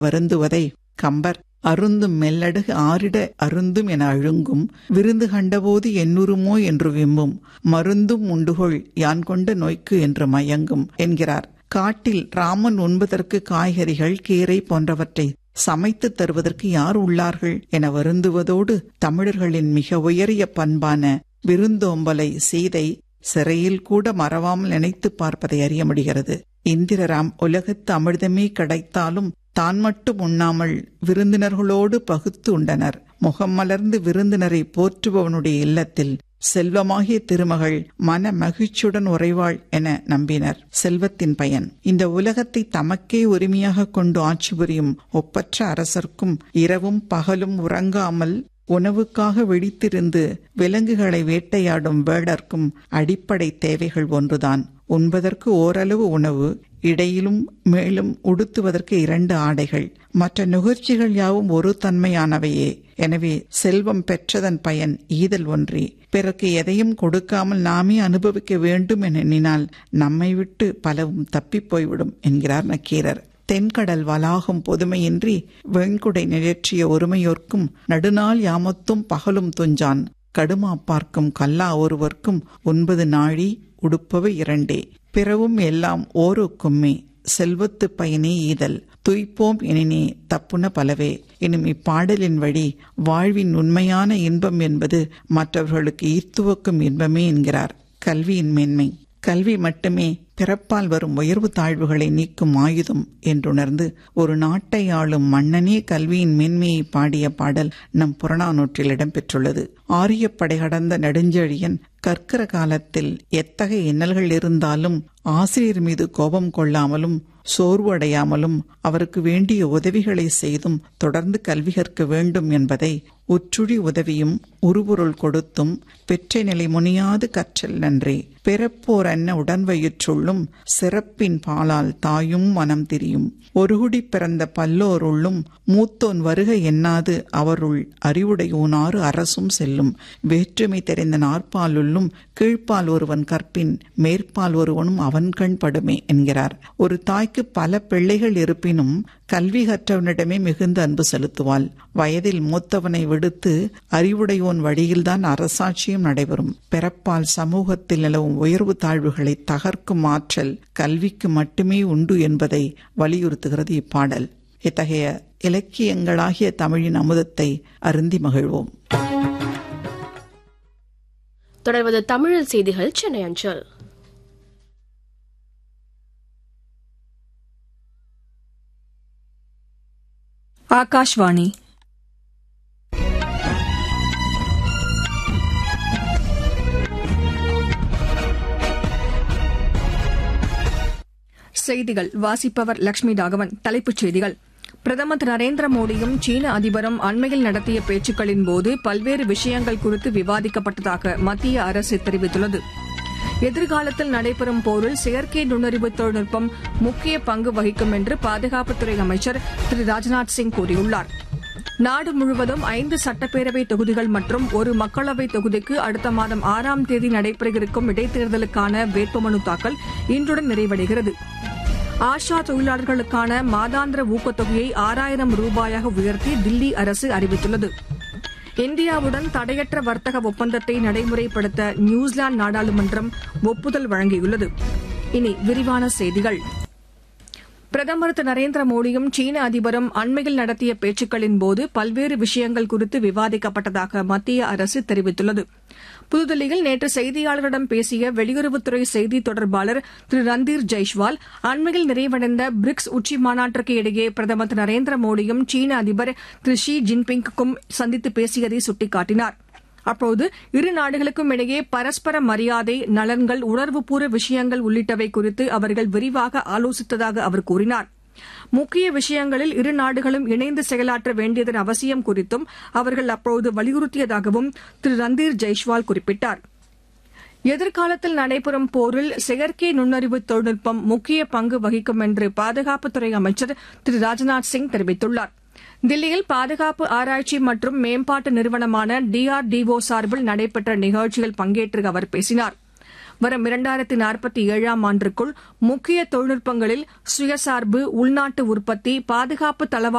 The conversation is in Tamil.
வருந்துவதை கம்பர் அருந்தும் மெல்லடுகு ஆரிட அருந்தும் என அழுங்கும் விருந்து கண்டபோது என்னுருமோ என்று விம்மும் மருந்தும் உண்டுகொள் யான் கொண்ட நோய்க்கு என்று மயங்கும் என்கிறார் காட்டில் ராமன் உண்பதற்கு காய்கறிகள் கீரை போன்றவற்றை சமைத்து தருவதற்கு யார் உள்ளார்கள் என வருந்துவதோடு தமிழர்களின் மிக உயரிய பண்பான விருந்தோம்பலை சீதை சிறையில் கூட மறவாமல் நினைத்து பார்ப்பதை அறிய முடிகிறது இந்திரராம் உலகத்து அமிர்தமே கிடைத்தாலும் தான் மட்டும் உண்ணாமல் விருந்தினர்களோடு பகுத்து உண்டனர் முகம் மலர்ந்து விருந்தினரை போற்றுபவனுடைய இல்லத்தில் செல்வமாகிய திருமகள் மன மகிழ்ச்சியுடன் உறைவாள் என நம்பினர் செல்வத்தின் பயன் இந்த உலகத்தை தமக்கே உரிமையாக கொண்டு ஆட்சி புரியும் ஒப்பற்ற அரசர்க்கும் இரவும் பகலும் உறங்காமல் உணவுக்காக விழித்திருந்து விலங்குகளை வேட்டையாடும் வேடர்க்கும் அடிப்படை தேவைகள் ஒன்றுதான் உண்பதற்கு ஓரளவு உணவு இடையிலும் மேலும் உடுத்துவதற்கு இரண்டு ஆடைகள் மற்ற நுகர்ச்சிகள் யாவும் ஒரு தன்மையானவையே எனவே செல்வம் பெற்றதன் பயன் ஈதல் ஒன்றி பிறகு எதையும் கொடுக்காமல் நாமே அனுபவிக்க வேண்டும் என எண்ணினால் நம்மை விட்டு பலவும் தப்பிப் போய்விடும் என்கிறார் நக்கீரர் தென்கடல் வளாகம் பொதுமையின்றி வெண்குடை நிழற்றிய ஒருமையோர்க்கும் நடுநாள் யாமத்தும் பகலும் துஞ்சான் கடுமா பார்க்கும் கல்லா ஒருவர்க்கும் ஒன்பது நாழி உடுப்பவை இரண்டே பிறவும் எல்லாம் ஓருக்கும்மே செல்வத்து பயனே ஈதல் துய்ப்போம் எனினே தப்புன பலவே எனும் இப்பாடலின் வழி வாழ்வின் உண்மையான இன்பம் என்பது மற்றவர்களுக்கு ஈர்த்துவக்கும் இன்பமே என்கிறார் கல்வியின் மேன்மை கல்வி மட்டுமே பிறப்பால் வரும் உயர்வு தாழ்வுகளை நீக்கும் ஆயுதம் என்றுணர்ந்து ஒரு நாட்டை ஆளும் மன்னனே கல்வியின் மேன்மையை பாடிய பாடல் நம் புறநானூற்றில் இடம்பெற்றுள்ளது ஆரியப்படை கடந்த நெடுஞ்செழியன் கற்கிற காலத்தில் எத்தகைய இன்னல்கள் இருந்தாலும் ஆசிரியர் மீது கோபம் கொள்ளாமலும் சோர்வு அடையாமலும் அவருக்கு வேண்டிய உதவிகளை செய்தும் தொடர்ந்து கல்வி கற்க வேண்டும் என்பதை உற்றுழி உதவியும் உருபொருள் கொடுத்தும் பெற்ற நிலை முனியாது கற்றல் நன்றே பிறப்போர் அன்ன உடன்வயிற்றுள்ளும் சிறப்பின் பாலால் தாயும் மனம் திரியும் ஒருகுடி பிறந்த பல்லோருள்ளும் மூத்தோன் வருக எண்ணாது அவருள் அறிவுடையோனாறு அரசும் செல்லும் வேற்றுமை தெரிந்த நாற்பாலுள்ளும் கீழ்ப்பால் ஒருவன் கற்பின் மேற்பால் ஒருவனும் அவன் கண் படுமே என்கிறார் ஒரு தாய்க்கு பல பிள்ளைகள் இருப்பினும் கல்வி கற்றவனிடமே மிகுந்த அன்பு செலுத்துவாள் வயதில் மூத்தவனை விடுத்து அறிவுடையோன் வழியில்தான் அரசாட்சியும் நடைபெறும் பிறப்பால் சமூகத்தில் நிலவும் உயர்வு தாழ்வுகளை தகர்க்கும் ஆற்றல் கல்விக்கு மட்டுமே உண்டு என்பதை வலியுறுத்துகிறது இப்பாடல் இத்தகைய இலக்கியங்களாகிய தமிழின் அமுதத்தை அருந்தி மகிழ்வோம் தொடர்வது தமிழில் செய்திகள் சென்னை அஞ்சல் ஆகாஷ்வாணி செய்திகள் வாசிப்பவர் லட்சுமி ராகவன் தலைப்புச் செய்திகள் பிரதமர் திரு நரேந்திர மோடியும் சீன அதிபரும் அண்மையில் நடத்திய பேச்சுக்களின் போது பல்வேறு விஷயங்கள் குறித்து விவாதிக்கப்பட்டதாக மத்திய அரசு தெரிவித்துள்ளது எதிர்காலத்தில் நடைபெறும் போரில் செயற்கை நுண்ணறிவு தொழில்நுட்பம் முக்கிய பங்கு வகிக்கும் என்று பாதுகாப்புத்துறை அமைச்சர் திரு ராஜ்நாத் சிங் கூறியுள்ளார் நாடு முழுவதும் ஐந்து சட்டப்பேரவை தொகுதிகள் மற்றும் ஒரு மக்களவை தொகுதிக்கு அடுத்த மாதம் ஆறாம் தேதி நடைபெற இருக்கும் இடைத்தேர்தலுக்கான வேட்புமனு தாக்கல் இன்றுடன் நிறைவடைகிறது ஆஷா தொழிலாளர்களுக்கான மாதாந்திர ஊக்கத்தொகையை ஆறாயிரம் ரூபாயாக உயர்த்தி தில்லி அரசு அறிவித்துள்ளது இந்தியாவுடன் தடையற்ற வர்த்தக ஒப்பந்தத்தை நடைமுறைப்படுத்த நியூசிலாந்து நாடாளுமன்றம் ஒப்புதல் வழங்கியுள்ளது இனி விரிவான செய்திகள் பிரதமர் திரு நரேந்திர மோடியும் சீன அதிபரும் அண்மையில் நடத்திய பேச்சுக்களின் போது பல்வேறு விஷயங்கள் குறித்து விவாதிக்கப்பட்டதாக மத்திய அரசு தெரிவித்துள்ளது புதுதில்லியில் நேற்று செய்தியாளர்களிடம் பேசிய வெளியுறவுத்துறை செய்தி தொடர்பாளர் திரு ரந்தீர் ஜெய்ஷ்வால் அண்மையில் நிறைவடைந்த பிரிக்ஸ் உச்சி மாநாட்டிற்கு இடையே பிரதமர் திரு நரேந்திர மோடியும் சீன அதிபர் திரு ஷி ஜின்பிங்குக்கும் சந்தித்து பேசியதை சுட்டிக்காட்டினார் அப்போது இரு நாடுகளுக்கும் இடையே பரஸ்பர மரியாதை நலன்கள் உணர்வுபூர்வ விஷயங்கள் உள்ளிட்டவை குறித்து அவர்கள் விரிவாக ஆலோசித்ததாக அவர் கூறினார் முக்கிய விஷயங்களில் இரு நாடுகளும் இணைந்து செயலாற்ற வேண்டியதன் அவசியம் குறித்தும் அவர்கள் அப்போது வலியுறுத்தியதாகவும் திரு ரந்தீர் ஜெய்ஷ்வால் குறிப்பிட்டார் எதிர்காலத்தில் நடைபெறும் போரில் செயற்கை நுண்ணறிவு தொழில்நுட்பம் முக்கிய பங்கு வகிக்கும் என்று பாதுகாப்புத்துறை அமைச்சர் திரு ராஜ்நாத் சிங் தெரிவித்துள்ளார் தில்லியில் பாதுகாப்பு ஆராய்ச்சி மற்றும் மேம்பாட்டு நிறுவனமான டிஆர்டிஓ சார்பில் நடைபெற்ற நிகழ்ச்சியில் பங்கேற்று அவர் பேசினார் வரும் இரண்டாயிரத்தி நாற்பத்தி ஏழாம் ஆண்டிற்குள் முக்கிய தொழில்நுட்பங்களில் சுயசார்பு உள்நாட்டு உற்பத்தி பாதுகாப்பு தளவாட